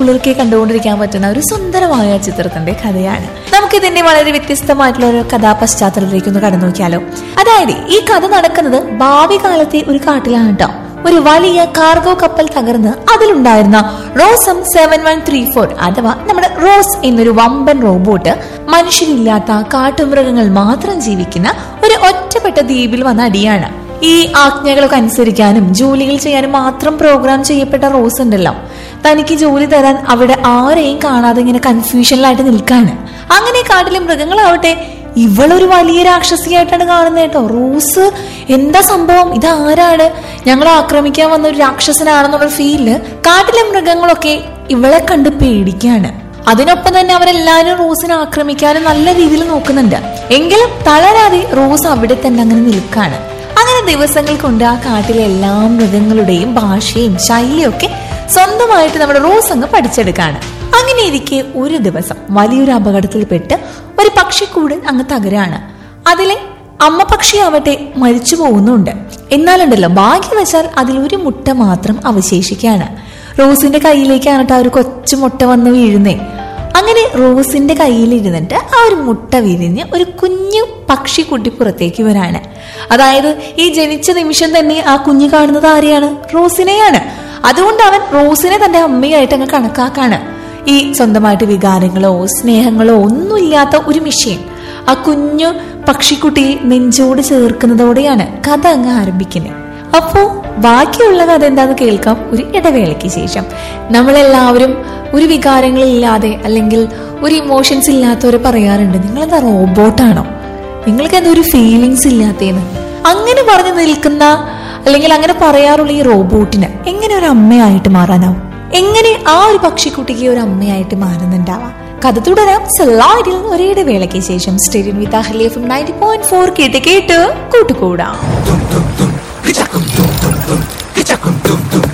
കുളിർക്കെ കണ്ടുകൊണ്ടിരിക്കാൻ പറ്റുന്ന ഒരു സുന്ദരമായ ചിത്രത്തിന്റെ കഥയാണ് നമുക്കിതിന്റെ വളരെ വ്യത്യസ്തമായിട്ടുള്ള ഒരു കഥാപശ്ചാത്തലത്തിലേക്ക് ഒന്ന് കടന്നു നോക്കിയാലോ അതായത് ഈ കഥ നടക്കുന്നത് ഭാവി കാലത്തെ ഒരു കാട്ടിലാണ് കേട്ടോ ഒരു വലിയ കാർഗോ കപ്പൽ തകർന്ന് അതിലുണ്ടായിരുന്ന റോസം സെവൻ വൺ ത്രീ ഫോർ അഥവാ നമ്മുടെ റോസ് എന്നൊരു വമ്പൻ റോബോട്ട് മനുഷ്യരില്ലാത്ത കാട്ടുമൃഗങ്ങൾ മാത്രം ജീവിക്കുന്ന ഒരു ഒറ്റപ്പെട്ട ദ്വീപിൽ വന്ന അടിയാണ് ഈ ആജ്ഞകളൊക്കെ അനുസരിക്കാനും ജോലികൾ ചെയ്യാനും മാത്രം പ്രോഗ്രാം ചെയ്യപ്പെട്ട റോസ് ഉണ്ടല്ലോ തനിക്ക് ജോലി തരാൻ അവിടെ ആരെയും കാണാതെ ഇങ്ങനെ കൺഫ്യൂഷനിലായിട്ട് നിൽക്കാണ് അങ്ങനെ കാട്ടിലെ മൃഗങ്ങളാവട്ടെ ഇവളൊരു വലിയ രാക്ഷസിയായിട്ടാണ് കാണുന്നത് കേട്ടോ റോസ് എന്താ സംഭവം ഇത് ആരാണ് ഞങ്ങളെ ആക്രമിക്കാൻ വന്ന ഒരു രാക്ഷസനാണെന്നുള്ള ഫീലില് കാട്ടിലെ മൃഗങ്ങളൊക്കെ ഇവളെ കണ്ട് പേടിക്കാണ് അതിനൊപ്പം തന്നെ അവരെല്ലാരും റോസിനെ ആക്രമിക്കാനും നല്ല രീതിയിൽ നോക്കുന്നുണ്ട് എങ്കിലും തളരാതെ റോസ് അവിടെ തന്നെ അങ്ങനെ നിൽക്കാണ് അങ്ങനെ ദിവസങ്ങൾ കൊണ്ട് ആ കാട്ടിലെ എല്ലാ മൃഗങ്ങളുടെയും ഭാഷയും ശൈലിയും ഒക്കെ സ്വന്തമായിട്ട് നമ്മുടെ റോസ് അങ്ങ് പഠിച്ചെടുക്കാണ് അങ്ങനെ ഇരിക്കെ ഒരു ദിവസം വലിയൊരു അപകടത്തിൽപ്പെട്ട് ഒരു പക്ഷിക്കൂട് അങ്ങ് തകരാണ് അതിലെ അമ്മ പക്ഷിയാവട്ടെ മരിച്ചു പോകുന്നുണ്ട് എന്നാലുണ്ടല്ലോ ഭാഗ്യവശാൽ അതിൽ ഒരു മുട്ട മാത്രം അവശേഷിക്കാണ് റോസിന്റെ കയ്യിലേക്കാണ് കേട്ടോ ആ ഒരു കൊച്ചു മുട്ട വന്ന് വീഴുന്നേ അങ്ങനെ റോസിന്റെ കയ്യിലിരുന്നിട്ട് ആ ഒരു മുട്ട വിരിഞ്ഞ് ഒരു കുഞ്ഞു പക്ഷിക്കുട്ടി പുറത്തേക്ക് വരാണ് അതായത് ഈ ജനിച്ച നിമിഷം തന്നെ ആ കുഞ്ഞ് കാണുന്നത് ആരെയാണ് റോസിനെയാണ് അതുകൊണ്ട് അവൻ റോസിനെ തന്റെ അമ്മയായിട്ട് അങ്ങ് കണക്കാക്കാണ് ഈ സ്വന്തമായിട്ട് വികാരങ്ങളോ സ്നേഹങ്ങളോ ഒന്നുമില്ലാത്ത ഒരു മിഷീൻ ആ കുഞ്ഞു പക്ഷിക്കുട്ടിയെ നെഞ്ചോട് ചേർക്കുന്നതോടെയാണ് കഥ അങ്ങ് ആരംഭിക്കുന്നത് അപ്പോ ബാക്കിയുള്ള കഥ എന്താന്ന് കേൾക്കാം ഒരു ഇടവേളയ്ക്ക് ശേഷം നമ്മളെല്ലാവരും ഒരു വികാരങ്ങളില്ലാതെ അല്ലെങ്കിൽ ഒരു ഇമോഷൻസ് ഇല്ലാത്തവരെ പറയാറുണ്ട് നിങ്ങളെന്താ റോബോട്ടാണോ നിങ്ങൾക്ക് എന്താ ഒരു ഫീലിങ്സ് ഇല്ലാത്തേന്ന് അങ്ങനെ പറഞ്ഞു നിൽക്കുന്ന അല്ലെങ്കിൽ അങ്ങനെ പറയാറുള്ള ഈ റോബോട്ടിന് എങ്ങനെ ഒരു അമ്മയായിട്ട് മാറാനാവും എങ്ങനെ ആ ഒരു പക്ഷിക്കുട്ടിക്ക് ഒരു അമ്മയായിട്ട് മാറുന്നുണ്ടാവാം കഥ തുടരാം സല്ലാഡിൽ ഒരേ ഇടവേളയ്ക്ക് ശേഷം സ്റ്റേഡിയം വിത്ത് അഹ്ലിയഫും നയൻറ്റി പോയിന്റ് ഫോർ കേട്ട് കേട്ട് കൂട്ടുകൂടാം